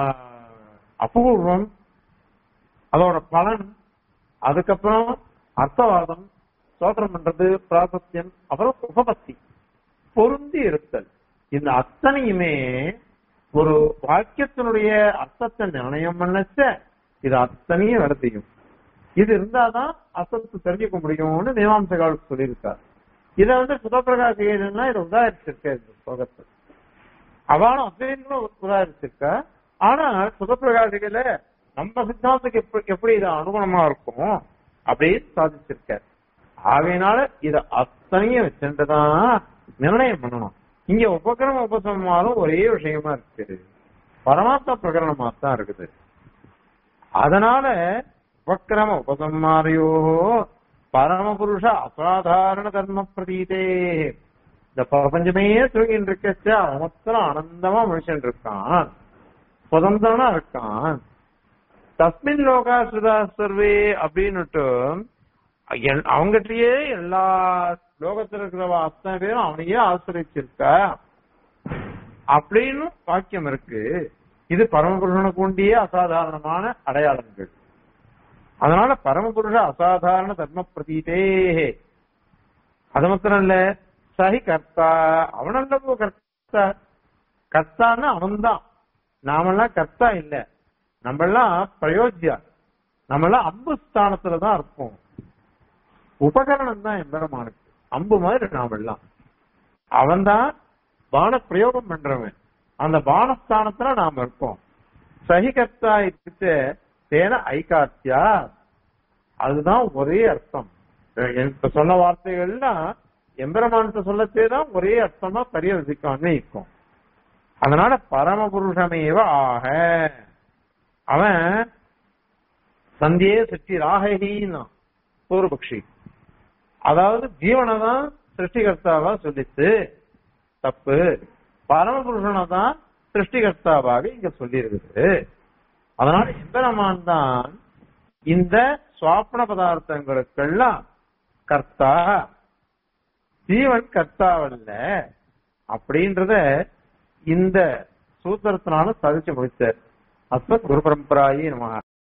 அபூர்வம் அதோட பலன் அதுக்கப்புறம் அர்த்தவாதம் ஸ்தோத்திரம் பண்றது பிராசத்தியம் அப்புறம் உபபத்தி பொருந்தி இருத்தல் இந்த அத்தனையுமே ஒரு வாக்கியத்தினுடைய அர்த்தத்தை நிர்ணயம் பண்ணச்ச இது அத்தனையும் வேலை செய்யும் இது இருந்தாதான் அர்த்தத்தை தெரிஞ்சுக்க முடியும்னு மீமாம்சகால் சொல்லியிருக்கார் இதை வந்து சுதப்பிரகாஷ் ஏதுன்னா இதை உதாரிச்சிருக்க இந்த ஸ்லோகத்தை அவனும் அத்வைதங்களும் உதாரிச்சிருக்க ஆனா சுதப்பிரகாசிகள நம்ம சித்தாந்தத்துக்கு எப்படி எப்படி இது அனுகுணமா இருக்கும் அப்படின்னு சாதிச்சிருக்க ஆகையினால இத அத்தனையும் வச்சுட்டுதான் நிர்ணயம் பண்ணணும் இங்க உபகிரம உபசமாலும் ஒரே விஷயமா இருக்கு பரமாத்மா பிரகரணமா தான் இருக்குது அதனால உபக்கிரம உபசம்மாரையோ பரமபுருஷ அசாதாரண தர்ம பிரதீதே இந்த பிரபஞ்சமே தூங்கிட்டு இருக்கச்ச அவன் ஆனந்தமா மனுஷன் இருக்கான் சுதந்திரனா இருக்கான் தஸ்மின் லோகா சுதா சர்வே அப்படின்னுட்டு அவங்ககிட்டயே எல்லா லோகத்துல இருக்கிற அத்தனை பேரும் அவனையே ஆசிரிச்சிருக்க அப்படின்னு வாக்கியம் இருக்கு இது பரமபுருஷனுக்கு உண்டிய அசாதாரணமான அடையாளங்கள் அதனால பரமபுருஷ அசாதாரண தர்ம பிரதீதே அது மாத்திரம் இல்ல சஹி கர்த்தா அவனல்லவோ கர்த்தா கர்த்தான்னா அவன்தான் நாமெல்லாம் கர்த்தா இல்ல நம்மெல்லாம் பிரயோஜ்யா நம்மெல்லாம் அம்பு ஸ்தானத்துல தான் இருப்போம் உபகரணம் தான் எம்பெருமானுக்கு அம்பு மாதிரி நாமெல்லாம் அவன்தான் பான பிரயோகம் பண்றவன் அந்த பானஸ்தானத்துல நாம இருப்போம் சகிகர்த்தா இருக்கு தேன ஐகாத்தியா அதுதான் ஒரே அர்த்தம் இப்ப சொன்ன வார்த்தைகள்லாம் எம்பெருமானத்தை சொல்லத்தே தான் ஒரே அர்த்தமா பரியவசிக்கும் அன்வயிக்கும் அதனால பரமபுருஷமேவ ஆக அவன் சந்தியே சக்தி ராகஹின்னா பூர்வபக்ஷி அதாவது ஜீவனை தான் சிருஷ்டிகர்த்தாவா சொல்லிச்சு தப்பு பரமபுருஷனை தான் சிருஷ்டிகர்த்தாவாக இங்க சொல்லி இருக்குது அதனால எம்பெருமான் தான் இந்த சுவாப்பன பதார்த்தங்களுக்கெல்லாம் கர்த்தா ஜீவன் கர்த்தாவல்ல அப்படின்றத இந்த சூத்திரத்தினால சாதிச்சு முடிச்சார் அப்ப குரு பரம்பராயி நமக